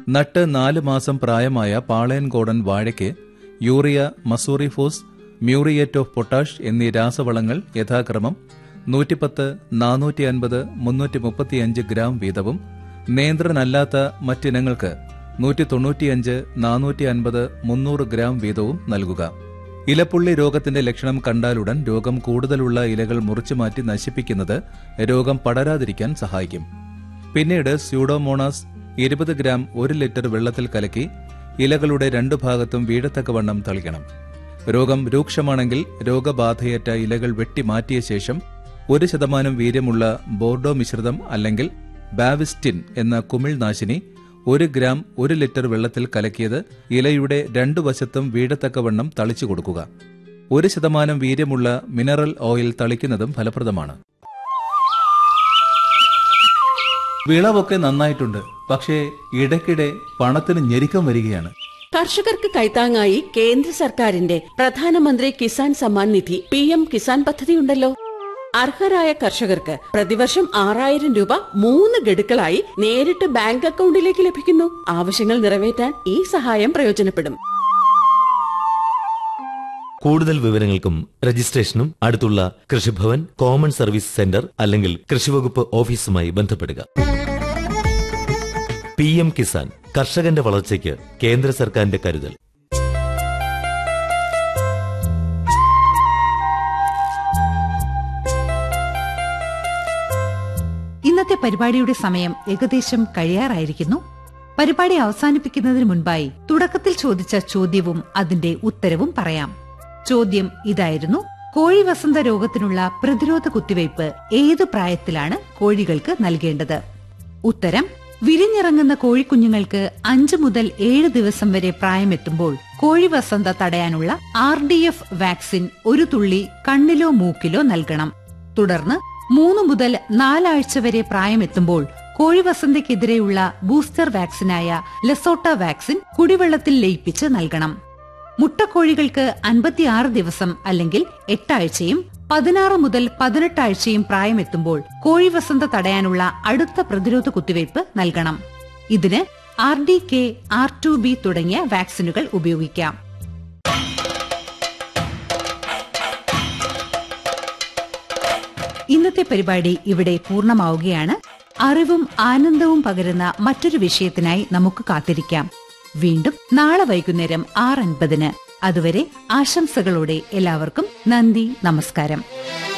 നട്ട് നാല് മാസം പ്രായമായ പാളയൻകോടൻ വാഴയ്ക്ക് യൂറിയ മസൂറിഫോസ് മ്യൂറിയേറ്റ് ഓഫ് പൊട്ടാഷ് എന്നീ രാസവളങ്ങൾ യഥാക്രമം നൂറ്റിപ്പത്ത് നാനൂറ്റി അൻപത് മുന്നൂറ്റി മുപ്പത്തിയഞ്ച് ഗ്രാം വീതവും നിയന്ത്രണമല്ലാത്ത മറ്റിനങ്ങൾക്ക് നൂറ്റി തൊണ്ണൂറ്റിയഞ്ച് നാനൂറ്റി അൻപത് മുന്നൂറ് ഗ്രാം വീതവും നൽകുക ഇലപ്പുള്ളി രോഗത്തിന്റെ ലക്ഷണം കണ്ടാലുടൻ രോഗം കൂടുതലുള്ള ഇലകൾ മുറിച്ചുമാറ്റി നശിപ്പിക്കുന്നത് രോഗം പടരാതിരിക്കാൻ സഹായിക്കും പിന്നീട് സ്യൂഡോമോണാസ് ഇരുപത് ഗ്രാം ഒരു ലിറ്റർ വെള്ളത്തിൽ കലക്കി ഇലകളുടെ രണ്ടു ഭാഗത്തും വീഴത്തക്കവണ്ണം തളിക്കണം രോഗം രൂക്ഷമാണെങ്കിൽ രോഗബാധയേറ്റ ഇലകൾ വെട്ടിമാറ്റിയ ശേഷം ഒരു ശതമാനം വീര്യമുള്ള ബോർഡോ മിശ്രിതം അല്ലെങ്കിൽ ബാവിസ്റ്റിൻ എന്ന കുമിൾനാശിനി ഒരു ഗ്രാം ഒരു ലിറ്റർ വെള്ളത്തിൽ കലക്കിയത് ഇലയുടെ രണ്ടു വശത്തും വീഴത്തക്കവണ്ണം തളിച്ചു കൊടുക്കുക ഒരു ശതമാനം വീര്യമുള്ള മിനറൽ ഓയിൽ തളിക്കുന്നതും ഫലപ്രദമാണ് വിളവൊക്കെ നന്നായിട്ടുണ്ട് പക്ഷേ ഇടയ്ക്കിടെ പണത്തിന് ഞെരുക്കം വരികയാണ് കർഷകർക്ക് കൈത്താങ്ങായി കേന്ദ്ര സർക്കാരിന്റെ പ്രധാനമന്ത്രി കിസാൻ സമ്മാൻ നിധി പി എം കിസാൻ പദ്ധതിയുണ്ടല്ലോ അർഹരായ കർഷകർക്ക് പ്രതിവർഷം ആറായിരം രൂപ മൂന്ന് ഗഡുക്കളായി നേരിട്ട് ബാങ്ക് അക്കൗണ്ടിലേക്ക് ലഭിക്കുന്നു ആവശ്യങ്ങൾ നിറവേറ്റാൻ ഈ സഹായം പ്രയോജനപ്പെടും കൂടുതൽ വിവരങ്ങൾക്കും രജിസ്ട്രേഷനും അടുത്തുള്ള കൃഷിഭവൻ കോമൺ സർവീസ് സെന്റർ അല്ലെങ്കിൽ കൃഷിവകുപ്പ് ഓഫീസുമായി ബന്ധപ്പെടുക പി എം കിസാൻ കർഷകന്റെ വളർച്ചയ്ക്ക് കേന്ദ്ര സർക്കാരിന്റെ കരുതൽ ഇന്നത്തെ പരിപാടിയുടെ സമയം ഏകദേശം കഴിയാറായിരിക്കുന്നു പരിപാടി അവസാനിപ്പിക്കുന്നതിന് മുൻപായി തുടക്കത്തിൽ ചോദിച്ച ചോദ്യവും അതിന്റെ ഉത്തരവും പറയാം ചോദ്യം ഇതായിരുന്നു കോഴി വസന്ത രോഗത്തിനുള്ള പ്രതിരോധ കുത്തിവയ്പ് ഏതു പ്രായത്തിലാണ് കോഴികൾക്ക് നൽകേണ്ടത് ഉത്തരം വിരിഞ്ഞിറങ്ങുന്ന കോഴിക്കുഞ്ഞുങ്ങൾക്ക് അഞ്ചു മുതൽ ഏഴ് ദിവസം വരെ പ്രായമെത്തുമ്പോൾ കോഴി വസന്ത തടയാനുള്ള ആർ ഡി എഫ് വാക്സിൻ ഒരു തുള്ളി കണ്ണിലോ മൂക്കിലോ നൽകണം തുടർന്ന് മൂന്ന് മുതൽ നാലാഴ്ച വരെ പ്രായമെത്തുമ്പോൾ കോഴിവസന്തയ്ക്കെതിരെയുള്ള ബൂസ്റ്റർ വാക്സിനായ ലെസോട്ട വാക്സിൻ കുടിവെള്ളത്തിൽ ലയിപ്പിച്ച് നൽകണം മുട്ടക്കോഴികൾക്ക് അൻപത്തിയാറ് ദിവസം അല്ലെങ്കിൽ എട്ടാഴ്ചയും പതിനാറ് മുതൽ പതിനെട്ടാഴ്ചയും പ്രായമെത്തുമ്പോൾ കോഴിവസന്ത തടയാനുള്ള അടുത്ത പ്രതിരോധ കുത്തിവയ്പ് നൽകണം ഇതിന് R D K R two B തുടങ്ങിയ വാക്സിനുകൾ ഉപയോഗിക്കാം ഇന്നത്തെ പരിപാടി ഇവിടെ പൂർണ്ണമാവുകയാണ് അറിവും ആനന്ദവും പകരുന്ന മറ്റൊരു വിഷയത്തിനായി നമുക്ക് കാത്തിരിക്കാം വീണ്ടും നാളെ വൈകുന്നേരം ആറ് അൻപതിന് അതുവരെ ആശംസകളോടെ എല്ലാവർക്കും നന്ദി നമസ്കാരം